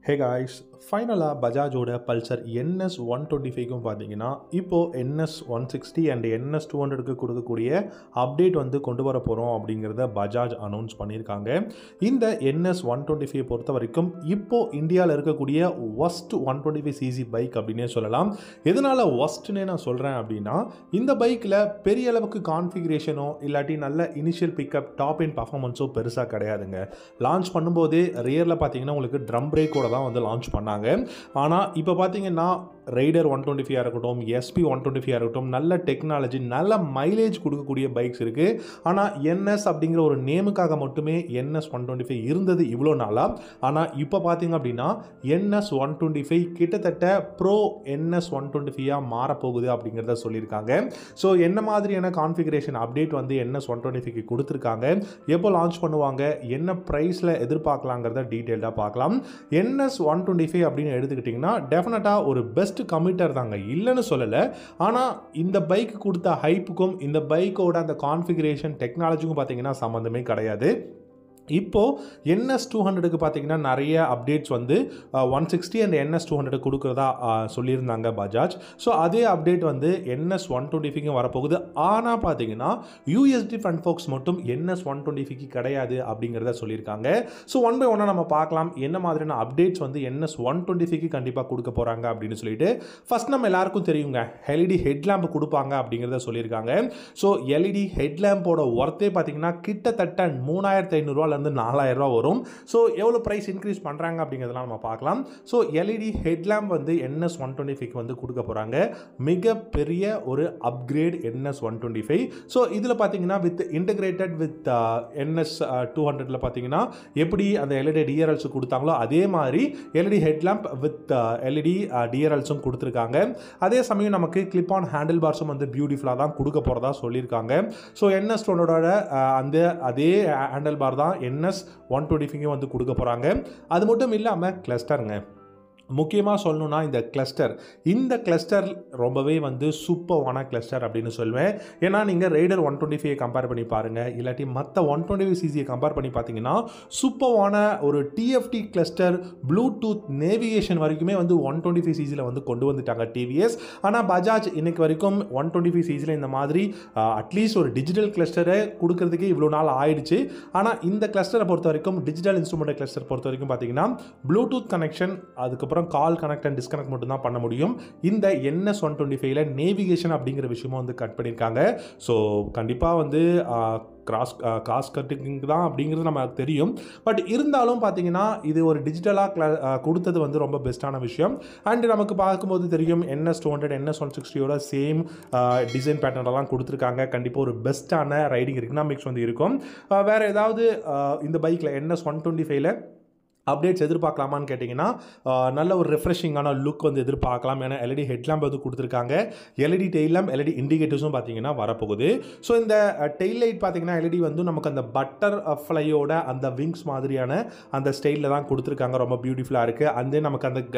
ஹே guys ஃபைனலாக பஜாஜோட Pulsar NS one twenty ஃபைவ்க்கும் பார்த்தீங்கன்னா இப்போது NS one sixty and NS two ஹண்ட்ரடுக்கு கொடுக்கக்கூடிய அப்டேட் வந்து கொண்டு வர போகிறோம் அப்படிங்கிறத பஜாஜ் அனௌன்ஸ் பண்ணியிருக்காங்க இந்த என்எஸ் ஒன் டுவெண்ட்டி ஃபைவ் பொறுத்த வரைக்கும் இப்போது இந்தியாவில் இருக்கக்கூடிய ஒஸ்ட் one twenty five cc bike அப்படின்னே சொல்லலாம் எதனால் ஒஸ்ட்னே நான் சொல்கிறேன் அப்படின்னா இந்த பைக்கில் பெரிய அளவுக்கு கான்ஃபிகரேஷனோ இல்லாட்டி நல்ல இனிஷியல் பிக்கப் டாப் இன் பர்ஃபார்மன்ஸோ பெருசாக கிடையாதுங்க லான்ச் பண்ணும்போதே ரியரில் பார்த்தீங்கன்னா உங்களுக்கு ட்ரம் பிரேக்கோட தான் வந்து லான்ச் பண்ணாங்க ஆனால் இப்போ பார்த்தீங்கன்னா ரைடர் ஒன் டுவெண்ட்டி ஃபைவ் இருக்கட்டும் எஸ்பி ஒன் டுவெண்ட்டி ஃபைவ் இருக்கட்டும் நல்ல டெக்னாலஜி நல்ல மைலேஜ் கொடுக்கக்கூடிய பைக்ஸ் இருக்குது ஆனால் என்எஸ் அப்படிங்கிற ஒரு நேமுக்காக மட்டுமே என்எஸ் ஒன் டுவெண்ட்டி ஃபைவ் இருந்தது இவ்வளோ நாளாக ஆனால் இப்போ பார்த்தீங்க அப்படின்னா என்எஸ் ஒன் டுவெண்ட்டி ஃபைவ் கிட்டத்தட்ட ப்ரோ என்எஸ் ஒன் டுவெண்ட்டி ஃபைவாக மாறப்போகுது அப்படிங்கிறத சொல்லியிருக்காங்க ஸோ என்ன மாதிரியான கான்ஃபிகரேஷன் அப்டேட் வந்து என்எஸ் ஒன் டுவெண்ட்டி ஃபைவ்க்கு கொடுத்துருக்காங்க எப்போ லான்ச் பண்ணுவாங்க என்ன ப்ரைஸில் எதிர்பார்க்கலாங்கிறத டீட்டெயில்டாக பார்க்கலாம் என்எஸ் ஒன் டுவெண்ட்டி ஃபைவ் அப்படின்னு எடுத்துக்கிட்டிங்கன்னா டெஃபினட்டாக ஒரு பெஸ்ட் கமிட்டர் தாங்க இல்லைன்னு சொல்லலை ஆனால் இந்த பைக் கொடுத்த ஹைப்புக்கும் இந்த பைக்கோட அந்த கான்ஃபிகரேஷன் டெக்னாலஜிக்கும் பார்த்தீங்கன்னா சம்மந்தமே கிடையாது இப்போது என்எஸ் டூ ஹண்ட்ரடுக்கு பார்த்தீங்கன்னா நிறைய அப்டேட்ஸ் வந்து one sixty and NS two hundred கொடுக்குறதா அஹ், சொல்லியிருந்தாங்க பஜாஜ் ஸோ அதே அப்டேட் வந்து என்எஸ் ஒன் டுவெண்ட்டி ஃபைவ்க்கு வரப்போகுது ஆனால் பார்த்தீங்கன்னா யூஎஸ்டி ஃப்ரண்ட் ஃபோக்ஸ் மட்டும் என்எஸ் ஒன் டுவெண்ட்டி ஃபைவ்க்கு கிடையாது அப்படிங்கிறத சொல்லியிருக்காங்க ஸோ ஒன் பை ஒன்னாக நம்ம பார்க்கலாம் என்ன மாதிரியான அப்டேட்ஸ் வந்து என்எஸ் ஒன் டுவெண்ட்டி ஃபைவ்க்கு கண்டிப்பாக கொடுக்க போகிறாங்க அப்படின்னு சொல்லிட்டு ஃபர்ஸ்ட் நம்ம எல்லாருக்கும் தெரியுங்க எல்இடி ஹெட்லாம்ப் கொடுப்பாங்க அப்படிங்கிறத சொல்லியிருக்காங்க ஸோ எல்இடி ஹெட்லாம்போட ஒர்த்தே பார்த்தீங்கன்னா கிட்டத்தட்ட மூணாயிரத்து ஐநூறுரூவாலேருந்து நாலாயிரம் ரூபா வரும் ஸோ எவ்வளோ ப்ரைஸ் இன்க்ரீஸ் பண்ணுறாங்க அப்படிங்கிறதெல்லாம் நம்ம பார்க்கலாம் ஸோ எல்இடி ஹெட்லாம்ப் வந்து என்எஸ் ஒன் டுவெண்ட்டி ஃபைவ்க்கு வந்து கொடுக்க போகிறாங்க மிகப்பெரிய ஒரு upgrade NS one twenty five so இதில் பார்த்தீங்கன்னா with integrated with NS two ஹண்ட்ரட்ல பார்த்தீங்கன்னா எப்படி அந்த எல்இடி டிஆர்எல்ஸ் கொடுத்தாங்களோ அதே மாதிரி எல்இடி ஹெட்லாம்ப் வித் எல்இடி டிஆர்எல்ஸும் கொடுத்துருக்காங்க அதே சமயம் நமக்கு கிளிப் ஆன் ஹேண்டில் பார்ஸும் வந்து பியூட்டிஃபுல்லாக தான் கொடுக்க போகிறதா சொல்லியிருக்காங்க ஸோ என்எஸ் டோனோட அந்த அதே ஹேண்டில் பார் தான் என்எஸ் ஒன் டுவெண்ட்டி ஃபைவ் வந்து கொடுக்க போகிறாங்க அது மட்டும் இல்லாமல் கிளஸ்டருங்க முக்கியமாக சொல்லணும்னா இந்த கிளஸ்டர் இந்த கிளஸ்டர் ரொம்பவே வந்து சூப்பர்வான கிளஸ்டர் அப்படின்னு சொல்லுவேன் ஏன்னா நீங்கள் Rider one twenty five compare பண்ணி பாருங்கள் இல்லாட்டி மற்ற ஒன் டுவெண்ட்டி ஃபைவ் சிசியை கம்பேர் பண்ணி பார்த்தீங்கன்னா சூப்பர்வான ஒரு டிஎஃப்டி கிளஸ்டர் ப்ளூடூத் நேவிகேஷன் வரைக்குமே வந்து ஒன் டுவெண்ட்டி ஃபைவ் சிசியில் வந்து கொண்டு வந்துட்டாங்க டிவிஎஸ் ஆனால் பஜாஜ் இன்னைக்கு வரைக்கும் ஒன் டுவெண்ட்டி ஃபைவ் சிசியில் இந்த மாதிரி அட்லீஸ்ட் ஒரு டிஜிட்டல் கிளஸ்டரை கொடுக்கறதுக்கே இவ்வளோ நாள் ஆயிடுச்சு ஆனால் இந்த கிளஸ்டரை பொறுத்த வரைக்கும் டிஜிட்டல் இன்ஸ்ட்ருமெண்ட் கிளஸ்டர் பொறுத்த வரைக்கும் பார்த்தீங்கன்னா ப்ளூடூத் கனெக்ஷன் அதுக்கப்புறம் கால் கனெக்ட் அண்ட் டிஸ்கனெக்ட் மட்டும் தான் பண்ண முடியும் இந்த என்எஸ் ஒன் டுவெண்ட்டி ஃபைவ்ல நேவிகேஷன் அப்படிங்கிற விஷயமும் வந்து கட் பண்ணியிருக்காங்க ஸோ கண்டிப்பாக வந்து கிராஸ் காஸ் கட்டிங் தான் அப்படிங்கிறது நம்ம தெரியும் பட் இருந்தாலும் பார்த்தீங்கன்னா இது ஒரு டிஜிட்டலாக கிளா கொடுத்தது வந்து ரொம்ப பெஸ்ட்டான விஷயம் அண்ட் நமக்கு பார்க்கும்போது தெரியும் NS two hundred NS one சிக்ஸ்டியோட சேம் டிசைன் பேட்டர்னெல்லாம் கொடுத்துருக்காங்க கண்டிப்பாக ஒரு பெஸ்ட்டான ரைடிங் எக்கனாமிக்ஸ் வந்து இருக்கும் அஹ் வேற ஏதாவது அஹ் இந்த பைக்கில் என்எஸ் ஒன் டுவெண்ட்டி ஃபைவ்ல அப்டேட்ஸ் எதிர்பார்க்கலாமான்னு கேட்டிங்கன்னா ஆஹ், நல்ல ஒரு ரெஃப்ரெஷிங்கான லுக் வந்து எதிர்பார்க்கலாம் ஏன்னா எல்இடி ஹெட்லாம்ப் வந்து கொடுத்துருக்காங்க எல்இடி டெய்ல் லேம்ப் எல்இடி இண்டிகேட்டர்ஸும் பார்த்தீங்கன்னா வரப்போகுது ஸோ இந்த டெய்ல் லைட் பார்த்தீங்கன்னா எல்இடி வந்து நமக்கு அந்த பட்டர் ஃப்ளையோட அந்த விங்ஸ் மாதிரியான அந்த ஸ்டைலில் தான் கொடுத்துருக்காங்க ரொம்ப பியூட்டிஃபுல்லாக இருக்குது அண்ட் தென் நமக்கு அந்த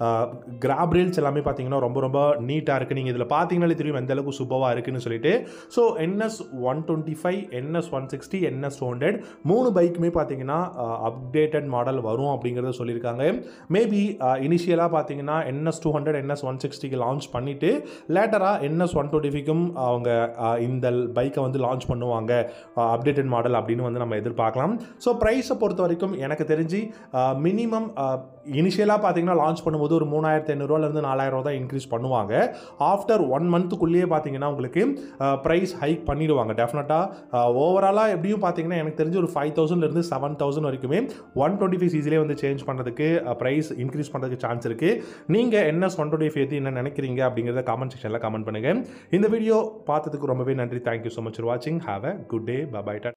கிராப் ரீல்ஸ் எல்லாமே பார்த்தீங்கன்னா ரொம்ப ரொம்ப நீட்டாக இருக்குது நீங்கள் இதில் பார்த்தீங்கன்னாலே தெரியும் எந்த அளவுக்கு சூப்பராக இருக்குன்னு சொல்லிட்டு so NS one twenty five NS one sixty NS two hundred மூணு பைக்குமே பார்த்தீங்கன்னா அப்டேட்டட் மாடல் வரும் அப்படிங்கிறத சொல்லியிருக்காங்க மேபி இனிஷியலாக பார்த்தீங்கன்னா NS two hundred NS one சிக்ஸ்டிக்கு லான்ச் பண்ணிவிட்டு லேட்டராக என்எஸ் ஒன் டுவெண்ட்டிஃபிக்கும் அவங்க அஹ், இந்த பைக்கை வந்து லான்ச் பண்ணுவாங்க அப்டேட்டட் மாடல் அப்படின்னு வந்து நம்ம எதிர்பார்க்கலாம் ஸோ ப்ரைஸை பொறுத்த வரைக்கும் எனக்கு தெரிஞ்சு மினிமம் இனிஷியலாக பார்த்தீங்கன்னா லான்ச் பண்ணும்போது ஒரு மூணாயிரத்தி ஐநூறுரூவாலேருந்து நாலாயிரம் தான் இன்க்ரீஸ் பண்ணுவாங்க ஆஃப்டர் ஒன் மந்த்துக்குள்ளேயே பார்த்தீங்கன்னா உங்களுக்கு ப்ரைஸ் ஹைக் பண்ணிடுவாங்க டெஃபினட்டாக ஓவராலாக எப்படியும் பார்த்தீங்கன்னா எனக்கு தெரிஞ்சு ஒரு ஃபைவ் தௌசண்ட்லேருந்து செவன் தௌசண்ட் வரைக்குமே ஒன் டுவெண்ட்டி ஃபைவ் சிசிலே வந்து சேஞ்ச் பண்ணுறதுக்கு ப்ரைஸ் இன்க்ரீஸ் பண்ணுறதுக்கு சான்ஸ் இருக்குது நீங்கள் என்ன ஒன் டுவெண்ட்டி ஃபைவ் என்ன நினைக்கிறீங்க அப்படிங்கிறத காமெண்ட் செக்ஷனில் கமெண்ட் பண்ணுங்கள் இந்த வீடியோ பார்த்ததுக்கு ரொம்பவே நன்றி தேங்க்யூ ஸோ மச் ஃபார் வாட்சிங் have a good day bye bye